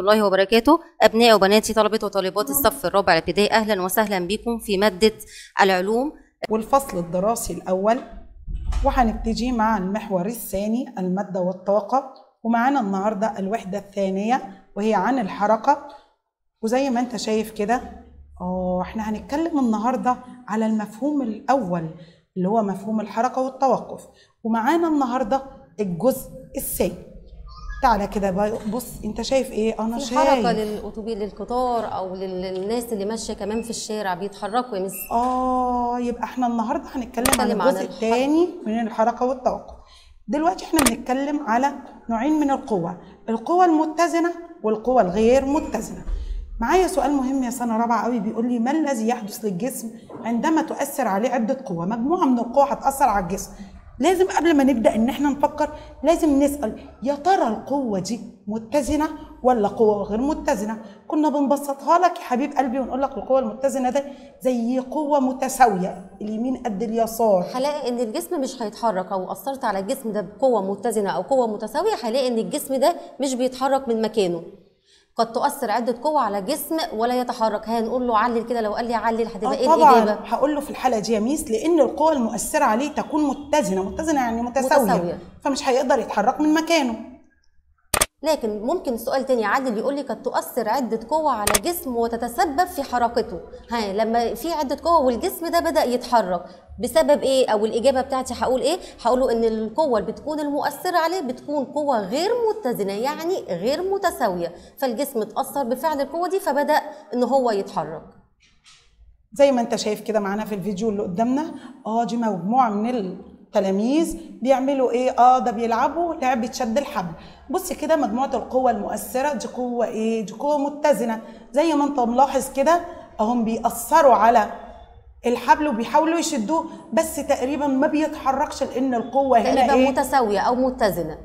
الله وبركاته أبنائي وبناتي طلبة وطالبات الصف الرابع الابتدائي أهلا وسهلا بكم في مادة العلوم والفصل الدراسي الأول وهنبتدي مع المحور الثاني المادة والطاقة ومعانا النهاردة الوحدة الثانية وهي عن الحركة وزي ما انت شايف كده اه احنا هنتكلم النهاردة على المفهوم الأول اللي هو مفهوم الحركة والتوقف ومعانا النهاردة الجزء الثاني تعالى كده بقى بص انت شايف ايه انا في شايف حركة للأوتوبيس للقطار أو لل- للناس اللي ماشية كمان في الشارع بيتحركوا يا مس اه يبقى احنا النهارده هنتكلم عن هنتكلم عن الجزء الحركة. الثاني من الحركه والتوقف دلوقتي احنا بنتكلم على نوعين من القوة القوة المتزنة والقوة الغير متزنة معايا سؤال مهم يا سنة رابعة قوي بيقول لي ما الذي يحدث للجسم عندما تؤثر عليه عدة قوى مجموعة من القوى هتأثر على الجسم لازم قبل ما نبدأ ان احنا نفكر لازم نسأل يا ترى القوة دي متزنة ولا قوة غير متزنة كنا بنبسطها لك يا حبيب قلبي ونقول لك القوة المتزنة ده زي قوة متساوية اليمين قد اليسار هلاقي ان الجسم مش هيتحرك او اثرت على الجسم ده بقوه متزنه او قوه متساويه هلاقي ان الجسم ده مش بيتحرك من مكانه قد تؤثر عده قوة على جسم ولا يتحرك هنقول له علل كده لو قال لي علل هتبقى ايه آه طبعا الاجابه هقول له في الحاله دي يا ميس لان القوى المؤثره عليه تكون متزنه متزنه يعني متساويه, متساوية. فمش هيقدر يتحرك من مكانه لكن ممكن سؤال تاني عادل يقول لي قد تؤثر عدة قوة على جسم وتتسبب في حركته ها لما في عدة قوة والجسم ده بدأ يتحرك بسبب ايه او الإجابة بتاعتي هقول ايه هقوله ان القوة اللي بتكون المؤثرة عليه بتكون قوة غير متزنة يعني غير متساوية فالجسم اتأثر بفعل القوة دي فبدأ ان هو يتحرك زي ما انت شايف كده معانا في الفيديو اللي قدامنا اه دي مجموعه من التلاميذ بيعملوا ايه اه ده بيلعبوا لعبه شد الحبل بص كده مجموعه القوى المؤثره دي قوه ايه دي قوه متزنه زي ما انت ملاحظ كده اهم بيأثروا على الحبل وبيحاولوا يشدوه بس تقريبا ما بيتحركش لان القوه هنا تقريبا ايه متساوية او متزنة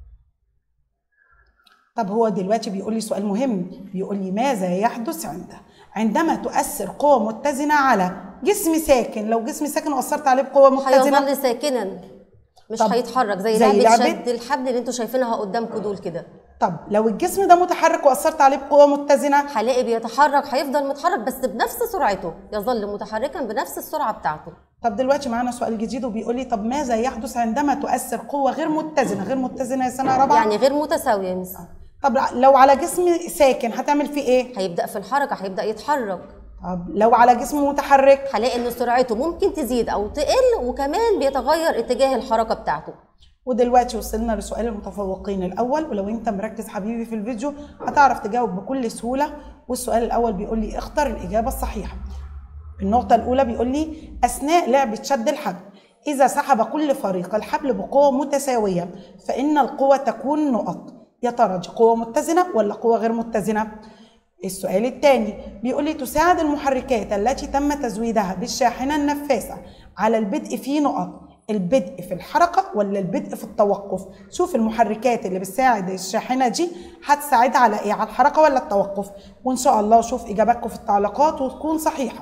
طب هو دلوقتي بيقول لي سؤال مهم بيقول لي ماذا يحدث عنده عندما تؤثر قوة متزنة على جسم ساكن لو جسم ساكن وأثرت عليه بقوة متزنة هيظل ساكنا مش طب هيتحرك زي, زي لعبة لعبة؟ شد الحبل اللي انتوا شايفينها قدامكم دول كده طب لو الجسم ده متحرك وأثرت عليه بقوة متزنة هلاقي بيتحرك هيفضل متحرك بس بنفس سرعته يظل متحركا بنفس السرعه بتاعته طب دلوقتي معانا سؤال جديد وبيقول لي طب ماذا يحدث عندما تؤثر قوة غير متزنة غير متزنة يا سنة رابعة يعني غير متساويه يا مس طب لو على جسم ساكن هتعمل فيه ايه هيبدا في الحركه هيبدا يتحرك طب لو على جسم متحرك هلاقي ان سرعته ممكن تزيد او تقل وكمان بيتغير اتجاه الحركه بتاعته ودلوقتي وصلنا لسؤال المتفوقين الاول ولو انت مركز حبيبي في الفيديو هتعرف تجاوب بكل سهوله والسؤال الاول بيقول لي اختر الاجابه الصحيحه النقطه الاولى بيقول لي اثناء لعبه شد الحبل اذا سحب كل فريق الحبل بقوه متساويه فان القوه تكون نقط يا ترى دي قوه متزنه ولا قوه غير متزنه السؤال الثاني بيقول لي تساعد المحركات التي تم تزويدها بالشاحنه النفاثه على البدء في نقط البدء في الحركة ولا البدء في التوقف شوف المحركات اللي بتساعد الشاحنة دي هتساعدها على ايه على الحركة ولا التوقف وان شاء الله شوف اجاباتكم في التعليقات وتكون صحيحة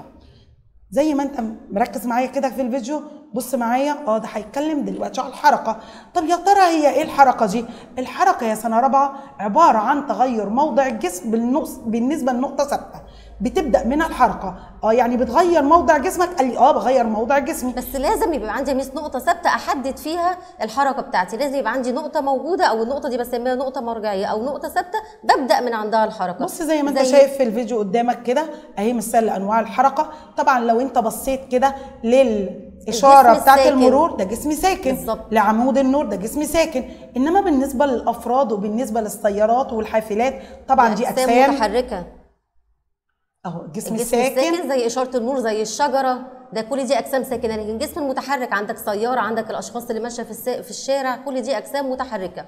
زي ما انت مركز معايا كده في الفيديو بص معايا اه ده هيتكلم دلوقتي على الحركه طب يا ترى هي ايه الحركه دي الحركه يا سنه رابعه عباره عن تغير موضع الجسم بالنقص بالنسبه لنقطه ثابته بتبدا من الحركه اه يعني بتغير موضع جسمك قال لي اه بغير موضع جسمي بس لازم يبقى عندي يا مس نقطه ثابته احدد فيها الحركه بتاعتي لازم يبقى عندي نقطه موجوده او النقطه دي بسميها نقطه مرجعيه او نقطه ثابته ببدا من عندها الحركه بص زي ما انت شايف في الفيديو قدامك كده اهي مثال لانواع الحركه طبعا لو انت بصيت كده للاشاره الجسم بتاعت الساكن. المرور ده جسم ساكن بالظبط. لعمود النور ده جسم ساكن انما بالنسبه للافراد وبالنسبه للسيارات والحافلات طبعا دي اجسام متحركه اهو الجسم الجسم الساكن الساكن زي اشاره النور زي الشجره ده كل دي اجسام ساكنه لكن الجسم المتحرك عندك سياره عندك الاشخاص اللي ماشيه في الس... في الشارع كل دي اجسام متحركه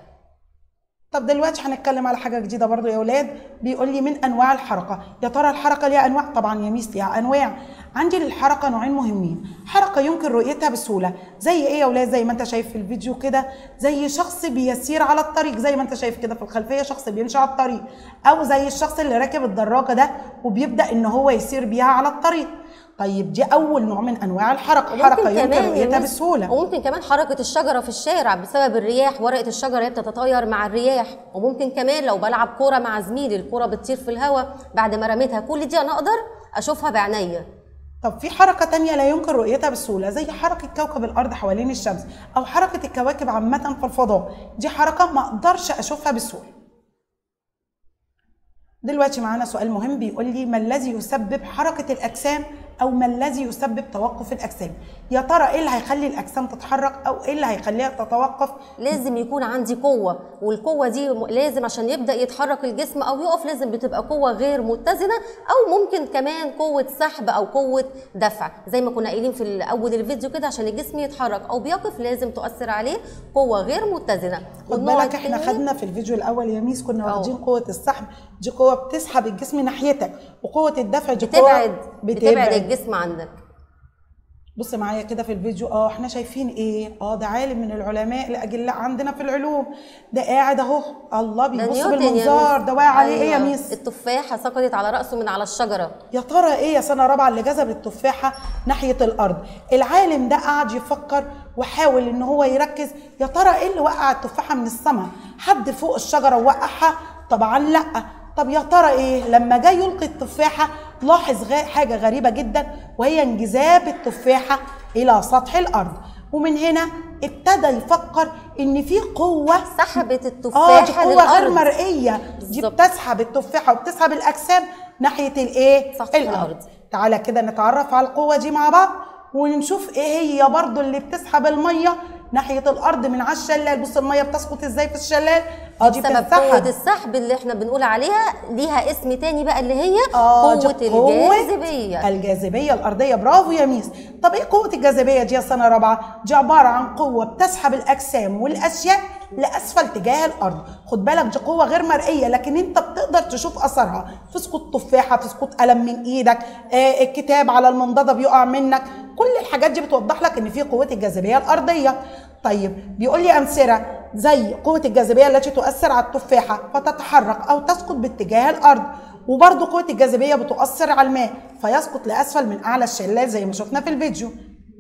طب دلوقتي هنتكلم على حاجه جديده برضو يا اولاد بيقول لي من انواع الحركه يا ترى الحركه ليها انواع طبعا يا ميس ليها انواع عندي للحركه نوعين مهمين حركه يمكن رؤيتها بسهوله زي ايه يا اولاد زي ما انت شايف في الفيديو كده زي شخص بيسير على الطريق زي ما انت شايف كده في الخلفيه شخص بيمشي على الطريق او زي الشخص اللي راكب الدراجه ده وبيبدا ان هو يسير بيها على الطريق طيب دي اول نوع من انواع الحركه حركه يمكن يا رؤيتها ميس- بسهوله وممكن كمان حركة الشجرة في الشارع بسبب الرياح ورقة الشجرة هي بتتطاير مع الرياح وممكن كمان لو بلعب كورة مع زميلي الكورة بتطير في الهواء بعد ما رميتها كل دي أنا أقدر أشوفها بعينيا طب في حركة تانية لا يمكن رؤيتها بسهولة زي حركة كوكب الأرض حوالين الشمس أو حركة الكواكب عامة في الفضاء دي حركة ما أقدرش أشوفها بسهولة دلوقتي معانا سؤال مهم بيقول لي ما الذي يسبب حركة الأجسام أو ما الذي يسبب توقف الأجسام يا ترى إيه اللي هيخلي الأجسام تتحرك أو إيه اللي هيخليها تتوقف لازم يكون عندي قوة والقوة دي م- لازم عشان يبدأ يتحرك الجسم أو يقف لازم بتبقى قوة غير متزنة أو ممكن كمان قوة سحب أو قوة دفع زي ما كنا قايلين في أول الفيديو كده عشان الجسم يتحرك أو بيقف لازم تؤثر عليه قوة غير متزنة خد والنوع بالك احنا التاني- خدنا في الفيديو الاول يا ميس كنا اه. واخدين قوه السحب دي قوه بتسحب الجسم ناحيتك وقوه الدفع دي قوه بتبعد بتبعد الجسم عندك بص معايا كده في الفيديو اه احنا شايفين ايه اه ده عالم من العلماء الاجلاء عندنا في العلوم ده قاعد اهو الله ده بيبص نيوتن يا بالمنظار ميس. ده واقع عليه ايه يا أيوة. ميس التفاحة سقطت على رأسه من على الشجرة يا ترى ايه يا سنه رابعه اللي جذب التفاحه ناحيه الارض العالم ده قعد يفكر وحاول ان هو يركز يا ترى ايه اللي وقع التفاحه من السماء حد فوق الشجره وقعها طبعا لا طب يا ترى ايه لما جاي يلقي التفاحه لاحظ غا- حاجه غريبه جدا وهي انجذاب التفاحه الى سطح الارض ومن هنا ابتدى يفكر ان في قوه سحبت اه دي التفاحة قوه غير للأرض مرئيه دي بالظبط. بتسحب التفاحه وبتسحب الاجسام ناحيه الايه سطح الأرض. تعالى كده نتعرف على القوه دي مع بعض ونشوف ايه هي برضو اللي بتسحب الميه ناحيه الارض من على الشلال بص الميه بتسقط ازاي في الشلال اه دي بسبب قوة بتتسحب السحب اللي احنا بنقول عليها ليها اسم تاني بقى اللي هي اه قوة دي قوة الجاذبية الجاذبية الأرضية برافو يا ميس طب ايه قوة الجاذبية دي يا سنة رابعة؟ دي عبارة عن قوة بتسحب الأجسام والأشياء لأسفل تجاه الأرض خد بالك دي قوة غير مرئية لكن أنت بتقدر تشوف أثرها في سقوط تفاحة في سقوط قلم من إيدك آه الكتاب على المنضدة بيقع منك كل الحاجات دي بتوضح لك ان في قوه الجاذبيه الارضيه طيب بيقول لي امثله زي قوه الجاذبيه التي تؤثر على التفاحه فتتحرك او تسقط باتجاه الارض وبرضه قوه الجاذبيه بتؤثر على الماء فيسقط لاسفل من اعلى الشلال زي ما شفنا في الفيديو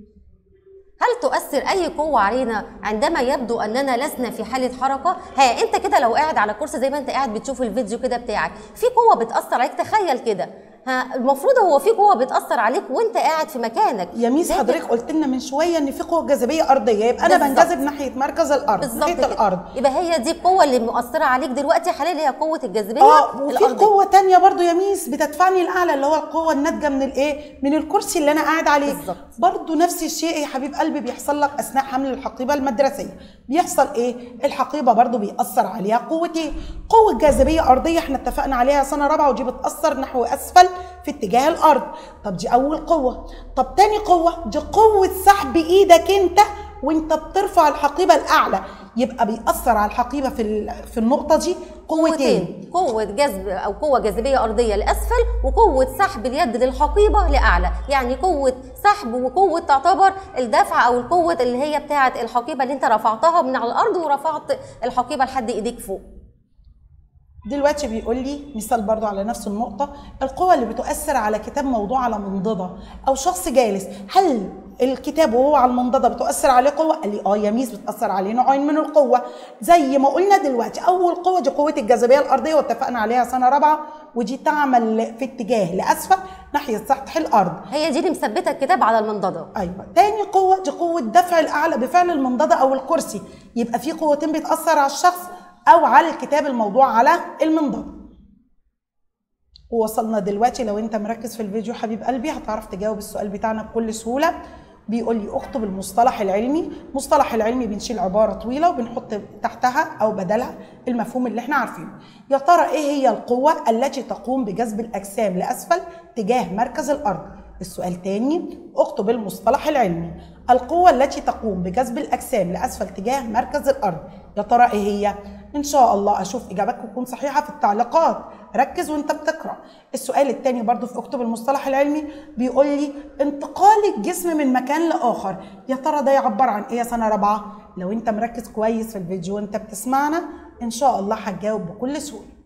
هل تؤثر أي قوة علينا عندما يبدو أننا لسنا في حالة حركة؟ ها أنت كده لو قاعد على كرسي زي ما أنت قاعد بتشوف الفيديو كده بتاعك، في قوة بتأثر عليك تخيل كده، ها المفروض هو في قوة بتأثر عليك وأنت قاعد في مكانك. يا ميس لكن- حضرتك قلت لنا من شويه ان في قوه جاذبيه ارضيه يبقى انا بالظبط. بنجذب ناحيه مركز الارض بالظبط ناحيه كده. الارض يبقى هي دي القوة اللي مؤثرة عليك دلوقتي حاليا اللي هي قوة الجاذبية اه وفي الأرضية. قوه تانية برضو يا ميس بتدفعني لاعلى اللي هو القوه الناتجه من الايه من الكرسي اللي انا قاعد عليه بالظبط. برضو نفس الشيء يا حبيب قلبي بيحصل لك اثناء حمل الحقيبه المدرسيه بيحصل ايه الحقيبه برضو بيأثر عليها قوه ايه قوه جاذبيه ارضيه احنا اتفقنا عليها سنه رابعه ودي بتأثر نحو اسفل في اتجاه الارض طب دي اول قوه طب تاني قوه دي قوه سحب ايدك انت وانت بترفع الحقيبه الاعلى يبقى بيأثر على الحقيبه في ال- في النقطه دي قوتين قوتين قوة جذب أو قوة جاذبية أرضية لأسفل وقوة سحب اليد للحقيبة لأعلى يعني قوة سحب وقوة تعتبر الدفع أو القوة اللي هي بتاعة الحقيبة اللي أنت رفعتها من على الأرض ورفعت الحقيبة لحد إيديك فوق دلوقتي بيقول لي مثال برضو على نفس النقطة القوة اللي بتؤثر على كتاب موضوع على منضدة أو شخص جالس هل الكتاب وهو على المنضدة بتؤثر عليه قوة؟ قال لي اه يا ميس بتأثر عليه نوعين من القوة زي ما قلنا دلوقتي أول قوة دي قوة الجاذبية الأرضية واتفقنا عليها سنة رابعة ودي تعمل في اتجاه لأسفل ناحية سطح الأرض هي دي اللي مثبتة الكتاب على المنضدة ايوه تاني قوه دي قوه دفع الاعلى بفعل المنضده او الكرسي يبقى في قوتين بتاثر على الشخص او على الكتاب الموضوع على المنضده ووصلنا دلوقتي لو انت مركز في الفيديو حبيب قلبي هتعرف تجاوب السؤال بتاعنا بكل سهوله بيقول لي اكتب المصطلح العلمي المصطلح العلمي بنشيل عباره طويله وبنحط تحتها او بدلها المفهوم اللي احنا عارفينه يا ترى ايه هي القوه التي تقوم بجذب الاجسام لاسفل تجاه مركز الارض السؤال تاني اكتب المصطلح العلمي القوة التي تقوم بجذب الأجسام لأسفل تجاه مركز الأرض يا ترى إيه هي؟ إن شاء الله أشوف إجاباتكم تكون صحيحة في التعليقات ركز وانت بتقرا السؤال الثاني برضو في اكتب المصطلح العلمي بيقول لي انتقال الجسم من مكان لاخر يا ترى ده يعبر عن ايه يا سنه رابعه لو انت مركز كويس في الفيديو وانت بتسمعنا ان شاء الله هتجاوب بكل سهوله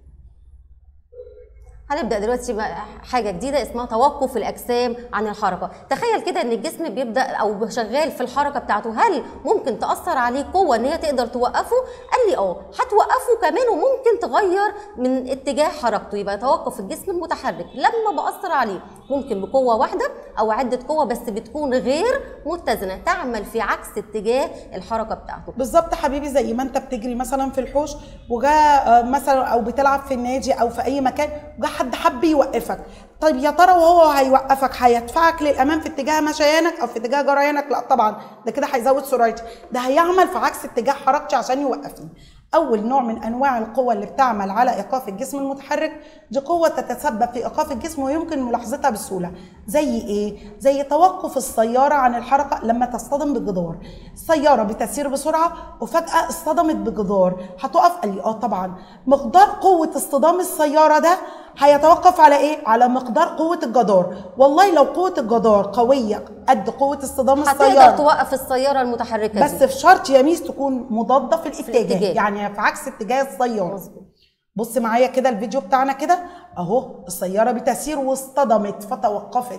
هنبدا دلوقتي بقى حاجه جديده اسمها توقف الاجسام عن الحركه تخيل كده ان الجسم بيبدا او شغال في الحركه بتاعته هل ممكن تاثر عليه قوه ان هي تقدر توقفه قال لي اه هتوقفه كمان وممكن تغير من اتجاه حركته يبقى توقف الجسم المتحرك لما باثر عليه ممكن بقوه واحده او عده قوه بس بتكون غير متزنه تعمل في عكس اتجاه الحركه بتاعته بالظبط حبيبي زي ما انت بتجري مثلا في الحوش وجاء آه، مثلا او بتلعب في النادي او في اي مكان وجاء حد حب يوقفك طيب يا ترى وهو هيوقفك هيدفعك للامام في اتجاه مشيانك او في اتجاه جريانك لا طبعا ده كده هيزود سرعتي ده هيعمل في عكس اتجاه حركتي عشان يوقفني اول نوع من انواع القوه اللي بتعمل على ايقاف الجسم المتحرك دي قوه تتسبب في ايقاف الجسم ويمكن ملاحظتها بسهوله زي ايه زي توقف السياره عن الحركه لما تصطدم بجدار السياره بتسير بسرعه وفجاه اصطدمت بجدار هتقف قال لي اه طبعا مقدار قوه اصطدام السياره ده هيتوقف على ايه على مقدار قوه الجدار والله لو قوه الجدار قويه قد قوه اصطدام هتقدر السياره توقف السياره المتحركه بس دي. في شرط يا ميس تكون مضاده في الاتجاه, الاتجاه. يعني في عكس اتجاه السياره مظبوط. بص معايا كده الفيديو بتاعنا كده اهو السياره بتسير واصطدمت فتوقفت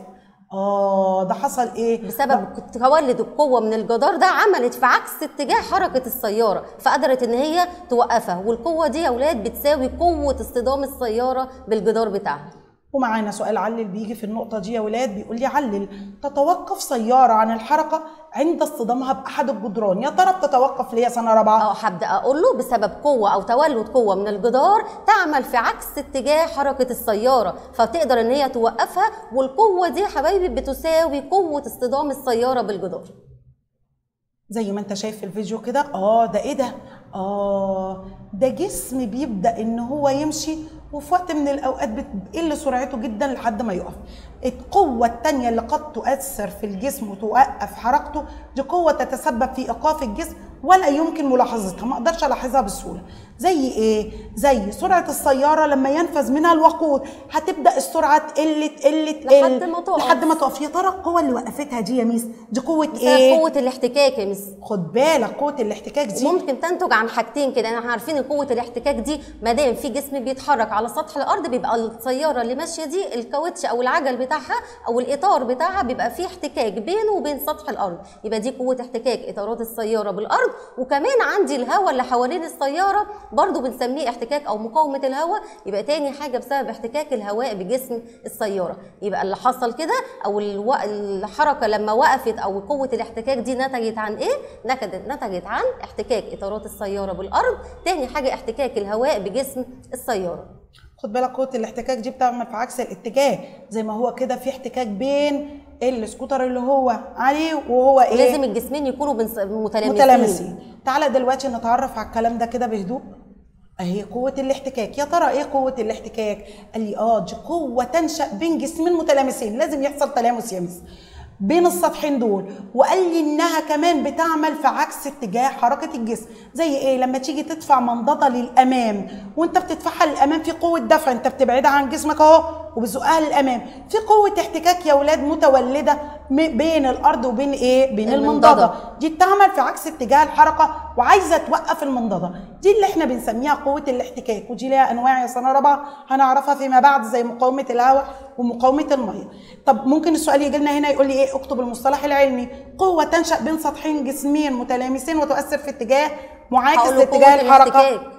اه ده حصل ايه بسبب تولد القوه من الجدار ده عملت في عكس اتجاه حركه السياره فقدرت ان هي توقفها والقوه دي يا اولاد بتساوي قوه اصطدام السياره بالجدار بتاعها ومعانا سؤال علل بيجي في النقطة دي يا ولاد بيقول لي علل تتوقف سيارة عن الحركة عند اصطدامها بأحد الجدران يا ترى بتتوقف ليه يا سنة رابعة؟ اه هبدا اقول له بسبب قوه او تولد قوه من الجدار تعمل في عكس اتجاه حركه السياره فتقدر ان هي توقفها والقوه دي يا حبايبي بتساوي قوه اصطدام السياره بالجدار زي ما انت شايف في الفيديو كده اه ده ايه ده اه ده جسم بيبدا ان هو يمشي وفي وقت من الاوقات بتقل سرعته جدا لحد ما يقف القوة التانية اللي قد تؤثر في الجسم وتوقف حركته دي قوة تتسبب في إيقاف الجسم ولا يمكن ملاحظتها ما اقدرش الاحظها بسهولة زي ايه زي سرعة السيارة لما ينفذ منها الوقود هتبدأ السرعة تقل تقل تقل لحد ما تقف. لحد ما تقف يا ترى القوة اللي وقفتها دي يا ميس دي قوة بسبب ايه قوه الاحتكاك يا مس خد بالك قوة الاحتكاك دي ممكن تنتج عن حاجتين كده احنا عارفين ان قوه الاحتكاك دي ما دام في جسم بيتحرك على سطح الارض بيبقى السياره اللي ماشيه دي الكاوتش او العجل بتاعها او الاطار بتاعها بيبقى فيه احتكاك بينه وبين سطح الارض يبقى دي قوه احتكاك اطارات السياره بالارض وكمان عندي الهواء اللي حوالين السياره برضو بنسميه احتكاك او مقاومه الهواء يبقى تاني حاجه بسبب احتكاك الهواء بجسم السياره يبقى اللي حصل كده او الو... الحركه لما وقفت او قوه الاحتكاك دي نتجت عن ايه نتجت نتجت عن احتكاك اطارات السياره بالارض تاني حاجه احتكاك الهواء بجسم السياره خد بالك قوة الاحتكاك دي بتعمل في عكس الاتجاه زي ما هو كده في احتكاك بين السكوتر اللي هو عليه وهو ايه لازم الجسمين يكونوا بنس- متلامسين متلامسين تعالى دلوقتي نتعرف على الكلام ده كده بهدوء اهي قوة الاحتكاك يا ترى ايه قوة الاحتكاك قال لي اه دي قوة تنشأ بين جسمين متلامسين لازم يحصل تلامس يا مس بين السطحين دول وقال لي انها كمان بتعمل في عكس اتجاه حركه الجسم زي ايه لما تيجي تدفع منضده للامام وانت بتدفعها للامام في قوه دفع انت بتبعدها عن جسمك اهو وبتزقها للامام في قوه احتكاك يا اولاد متولده م- بين الارض وبين ايه بين المنضدة. المنضده دي بتعمل في عكس اتجاه الحركه وعايزه توقف المنضده دي اللي احنا بنسميها قوه الاحتكاك ودي ليها انواع يا سنه رابعه هنعرفها فيما بعد زي مقاومه الهواء ومقاومه الميه طب ممكن السؤال يجي لنا هنا يقول لي ايه اكتب المصطلح العلمي قوه تنشا بين سطحين جسمين متلامسين وتؤثر في اتجاه معاكس هقول له لاتجاه قوة الحركه الاحتكاك.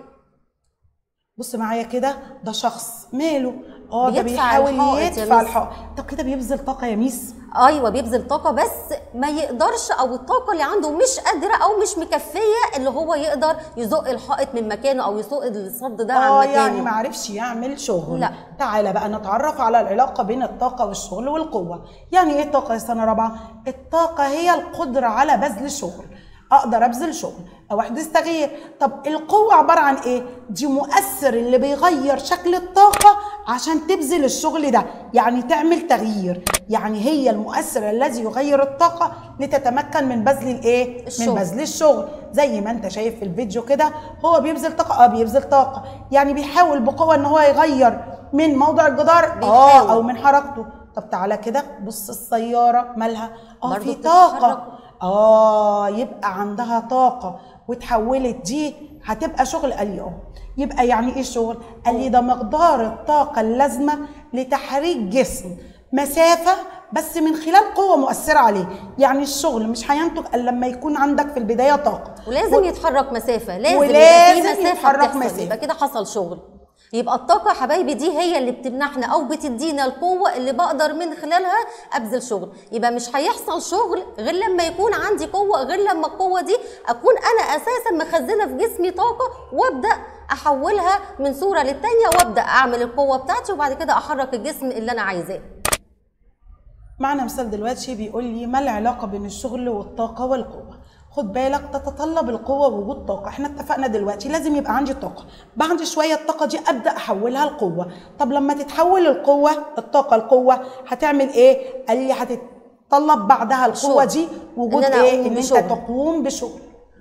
بص معايا كده ده شخص ماله اه ده بيدفع بيحاول الحائط يا يدفع ميس. الحائط طب كده بيبذل طاقه يا ميس ايوه بيبذل طاقه بس ما يقدرش او الطاقه اللي عنده مش قادره او مش مكفيه اللي هو يقدر يزق الحائط من مكانه او يزق الصد ده عن اه مكانه يعني ما عرفش يعمل شغل لا. تعالى بقى نتعرف على العلاقه بين الطاقه والشغل والقوه يعني ايه الطاقه يا سنه رابعه الطاقه هي القدره على بذل الشغل اقدر ابذل شغل او احدث تغيير طب القوه عباره عن ايه دي مؤثر اللي بيغير شكل الطاقه عشان تبذل الشغل ده يعني تعمل تغيير يعني هي المؤثر الذي يغير الطاقه لتتمكن من بذل الايه من الشغل. بذل الشغل زي ما انت شايف في الفيديو كده هو بيبذل طاقه اه بيبذل طاقه يعني بيحاول بقوه ان هو يغير من موضع الجدار اه بيحاول. او من حركته طب تعالى كده بص السياره مالها اه برضو في بتتحرك. طاقه اه يبقى عندها طاقه وتحولت دي هتبقى شغل قال لي اه يبقى يعني ايه شغل قال لي ده مقدار الطاقه اللازمه لتحريك جسم مسافه بس من خلال قوه مؤثره عليه يعني الشغل مش هينتج الا لما يكون عندك في البدايه طاقه ولازم يتحرك مسافه لازم ولازم يبقى في مسافه يتحرك بتحصل مسافة. يبقى كده حصل شغل يبقى الطاقة يا حبايبي دي هي اللي بتمنحنا أو بتدينا القوة اللي بقدر من خلالها أبذل شغل يبقى مش هيحصل شغل غير لما يكون عندي قوة غير لما القوة دي أكون أنا أساسا مخزنة في جسمي طاقة وأبدأ أحولها من صورة للتانية وأبدأ أعمل القوة بتاعتي وبعد كده أحرك الجسم اللي أنا عايزاه معنا مثال دلوقتي بيقول لي ما العلاقة بين الشغل والطاقة والقوة خد بالك تتطلب القوة وجود طاقة احنا اتفقنا دلوقتي لازم يبقى عندي طاقة بعد شوية الطاقة دي ابدأ احولها لقوة طب لما تتحول القوة الطاقة القوة هتعمل ايه قال لي هتتطلب بعدها القوة شغل. دي وجود إن أنا ايه أقوم ان انت بشغل. تقوم بشغل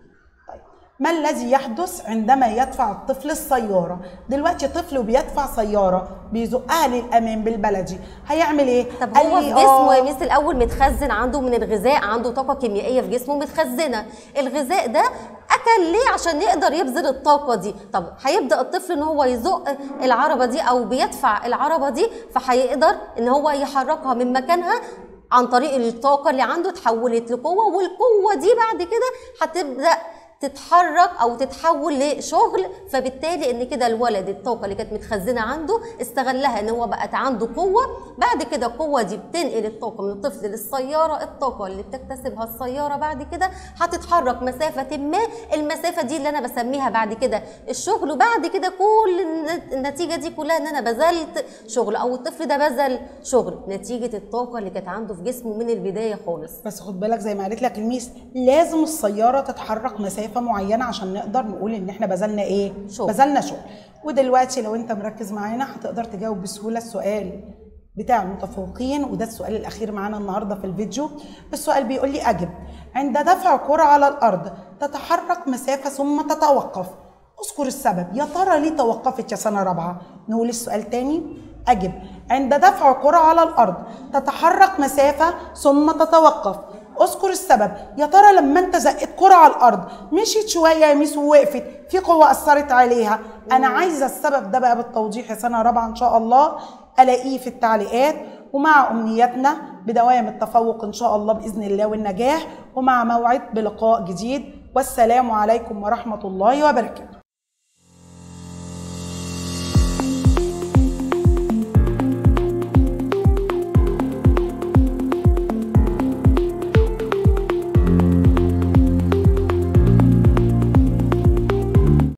ما الذي يحدث عندما يدفع الطفل السيارة؟ دلوقتي طفل بيدفع سيارة بيزقها للأمام بالبلدي هيعمل إيه؟ طب قال هو لي في جسمه آه، يا ميس الاول متخزن عنده من الغذاء عنده طاقه كيميائيه في جسمه متخزنه الغذاء ده اكل ليه عشان يقدر يبذل الطاقه دي طب هيبدا الطفل ان هو يزق العربه دي او بيدفع العربه دي فهيقدر ان هو يحركها من مكانها عن طريق الطاقه اللي عنده اتحولت لقوه والقوه دي بعد كده هتبدا تتحرك او تتحول لشغل فبالتالي ان كده الولد الطاقه اللي كانت متخزنه عنده استغلها ان هو بقت عنده قوه بعد كده القوه دي بتنقل الطاقه من الطفل للسياره الطاقه اللي بتكتسبها السياره بعد كده هتتحرك مسافه ما المسافه دي اللي انا بسميها بعد كده الشغل وبعد كده كل الن- النتيجه دي كلها ان انا بذلت شغل او الطفل ده بذل شغل نتيجه الطاقه اللي كانت عنده في جسمه من البدايه خالص بس خد بالك زي ما قالت لك الميس لازم السيارة تتحرك مسافة معينة عشان نقدر نقول إن إحنا بذلنا إيه؟ شغل. بذلنا شغل ودلوقتي لو أنت مركز معانا هتقدر تجاوب بسهولة السؤال بتاع المتفوقين وده السؤال الأخير معانا النهاردة في الفيديو السؤال بيقول لي أجب عند دفع كرة على الأرض تتحرك مسافة ثم تتوقف اذكر السبب يا ترى ليه توقفت يا سنة رابعة نقول السؤال تاني أجب عند دفع كرة على الأرض تتحرك مسافة ثم تتوقف اذكر السبب يا ترى لما انت زقت كرة على الأرض مشيت شوية يا ميس ووقفت في قوة أثرت عليها أنا عايزة السبب ده بقى بالتوضيح يا سنة رابعة إن شاء الله ألاقيه في التعليقات ومع أمنياتنا بدوام التفوق إن شاء الله بإذن الله والنجاح ومع موعد بلقاء جديد والسلام عليكم ورحمة الله وبركاته